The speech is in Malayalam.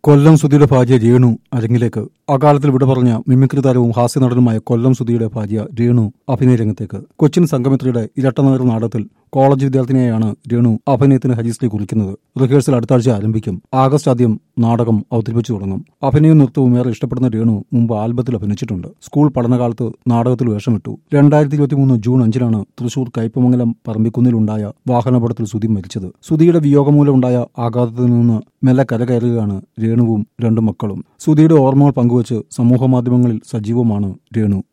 കൊല്ലം സുധിയുടെ ഭാര്യ രേണു അരങ്ങിലേക്ക് അകാലത്തിൽ വിട പറഞ്ഞ മിമിക്രി താരവും ഹാസ്യനടനുമായ കൊല്ലം സുധിയുടെ ഭാര്യ രേണു അഭിനയ രംഗത്തേക്ക് കൊച്ചിൻ സംഗമിത്രിയുടെ ഇരട്ടനഗർ നാടകത്തിൽ കോളേജ് വിദ്യാർത്ഥിനിയായാണ് രേണു അഭിനയത്തിന് ഹരിശ്രീ കുറിക്കുന്നത് റിഹേഴ്സൽ അടുത്ത ആഴ്ച ആരംഭിക്കും ആഗസ്റ്റ് ആദ്യം നാടകം അവതരിപ്പിച്ചു തുടങ്ങും അഭിനയവും നൃത്തവും ഏറെ ഇഷ്ടപ്പെടുന്ന രേണു മുമ്പ് ആൽബത്തിൽ അഭിനയിച്ചിട്ടുണ്ട് സ്കൂൾ പഠനകാലത്ത് നാടകത്തിൽ വേഷമിട്ടു രണ്ടായിരത്തി ഇരുപത്തിമൂന്ന് ജൂൺ അഞ്ചിനാണ് തൃശൂർ കയ്പമംഗലം പറമ്പിക്കുന്നിലുണ്ടായ വാഹനാപകടത്തിൽ സുധി മരിച്ചത് സുധിയുടെ വിയോഗം മൂലമുണ്ടായ ആഘാതത്തിൽ നിന്ന് മെല്ലെ കരകയറുകയാണ് രേണുവും രണ്ടു മക്കളും സുധിയുടെ ഓർമ്മകൾ പങ്കുവച്ച് സമൂഹമാധ്യമങ്ങളിൽ സജീവമാണ് രേണു